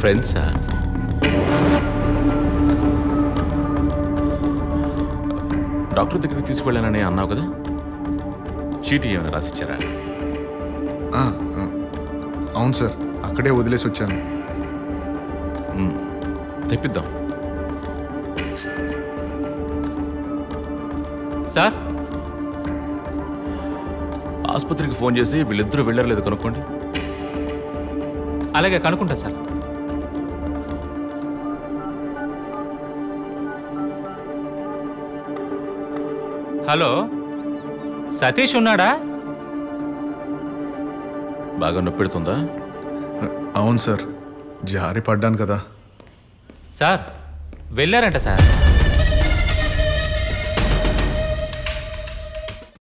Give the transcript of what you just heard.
ఫ్రెండ్సా డాక్టర్ దగ్గరికి తీసుకువెళ్ళానని అన్నావు కదా చీటీ ఏమైనా రాసిచ్చారా ఆ, ఆ, అవును సార్ అక్కడే వదిలేసి వచ్చాను మ్మ్. తెప్పిద్దాం సార్ ఆసుపత్రికి ఫోన్ చేసి వీళ్ళిద్దరూ వెళ్ళారు లేదు కనుక్కోండి అలాగే కనుక్కుంటా సార్ హలో సతీష్ ఉన్నాడా బాగా నొప్పి పెడుతుందా అవును సార్ జారి పడ్డాను కదా సార్ వెళ్ళారంట సార్